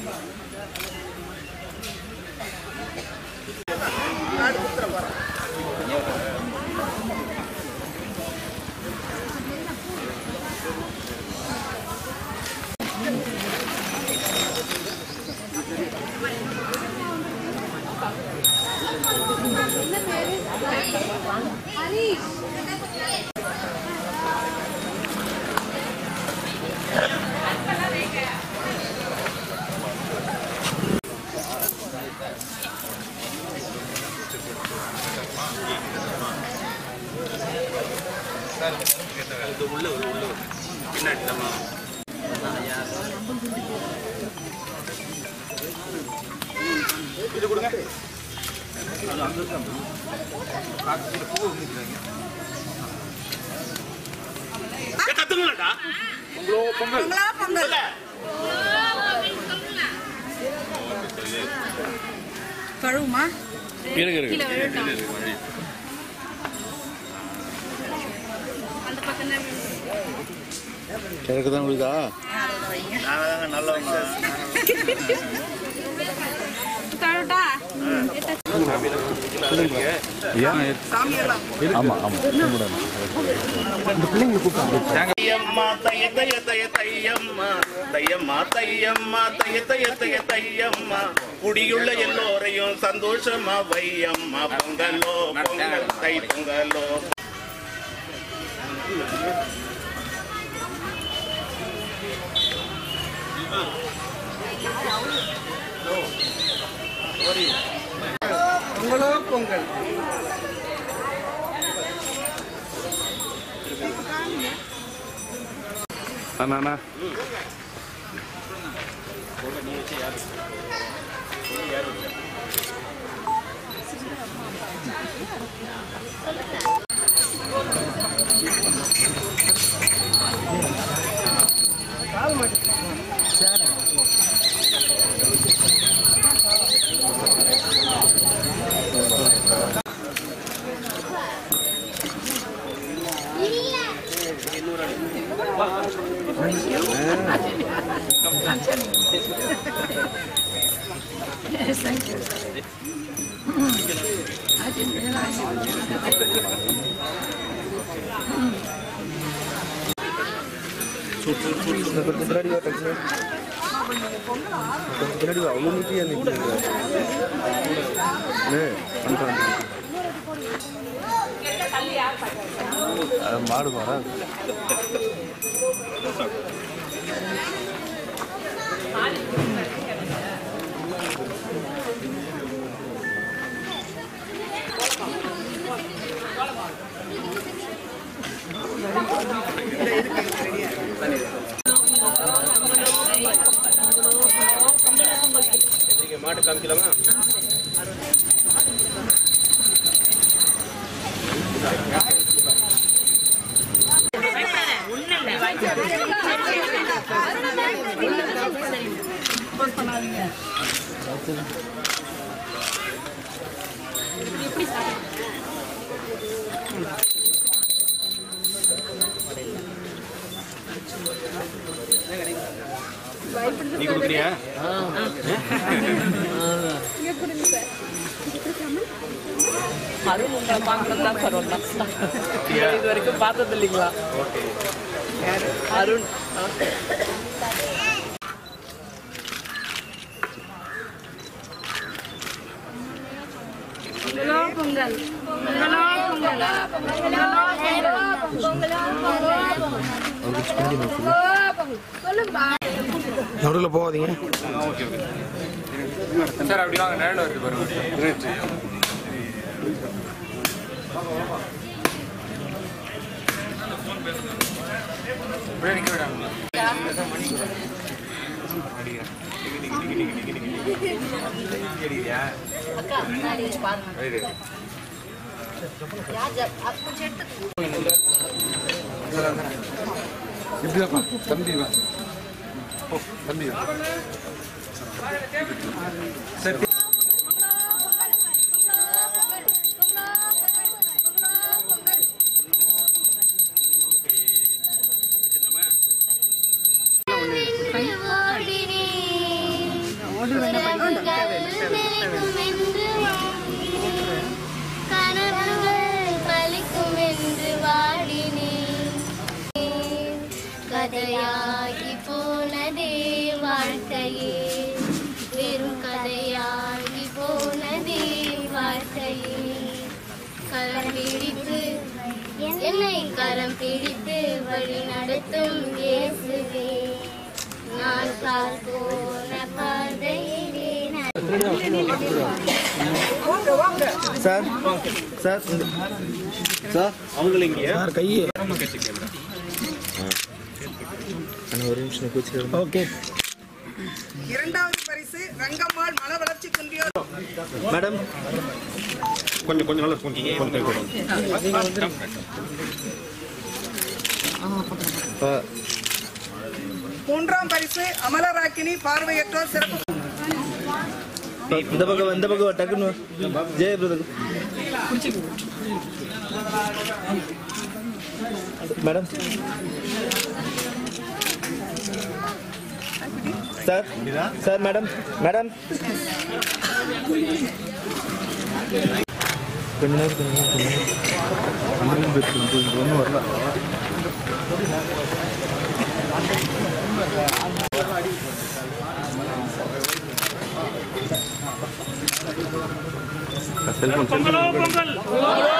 கத்துங்களா பொங்கலா பொங்கல் கழுவுமா இருக்கு இருக்கு கீழே விழட்டும் அந்த பக்கம் தான் எனக்கு தான் விழுதா கழுவிட்டா ஆமா ஆமா தையம்மா தைய தைய தைய தையம்மா தையம்மா தையம்மா தைய தைய தைய தையம்மா குடியுள்ள எல்லோரையும் சந்தோஷமா வையம்மா பொங்கலோ பொங்கல் தை பொங்கலோ பொங்கலோ பொங்கல் அண்ணா அண்ணா கொஞ்சம் பின்னாடி வா டக்குனு. கொஞ்சம் பின்னாடி வா அவ்வளோ நீட்டியாக நிற்கிறீங்க மாடு மாடா மாட்டு காமிக்கலாமா நீ கொடுக்குறியா அருண் உங்களை பார்க்கணும் தான் சார் ஒன்றா இது வரைக்கும் பார்த்தது இல்லைங்களா அருண் பொங்கலோ பொங்கல் பொங்கலோ பொங்கல் பொங்கலோ பொங்கல் சொல்லுப்பா நடுவில் போகாதீங்க சார் அப்படி வாங்க நேரில் வருது பாருங்க அப்படியே நிக்க விடாம அக்கா முன்னாடி வச்சு பாருங்க யார் ஜ- அது கொஞ்சம் எடுத்து இப்படிதாப்பா தம்பி வா ஓ தம்பி வா சரி நிலைக்கும் என்று வாடினேன். கனவுகள் பலிக்கும் என்று வாடினேன் கதையாகி போனதே வாழ்க்கையே வெறும் கதையாகி போனதே வாழ்க்கையே கரம் பிடித்து என்னை கரம் பிடித்து வழி நடத்தும் இயேசுவே நான் கால் போன பாதையிலே சார் சார் சார் அவங்கள இங்கே சார் கையே அண்ணா ஒரு நிமிஷம் கூச்சு ஓகே இரண்டாவது பரிசு ரங்கம்மாள் மன வளர்ச்சி குன்றியோர் மேடம் கொஞ்சம் கொஞ்சம் நல்லா கொஞ்சம் கொஞ்சம் கை கொடுங்க. மூன்றாம் பரிசு அமலராக்கினி பார்வையற்றோர் சிறப்பு இந்த பக்கம் இந்த பக்கம் டக்குன்னு வா. ஜெய brother madam sir sir madam madam கொஞ்ச நேரம் கொஞ்ச நேரம் கொஞ்ச நேரம் ஒன்றும் வரல செல்போன் பொங்கலோ பொங்கல்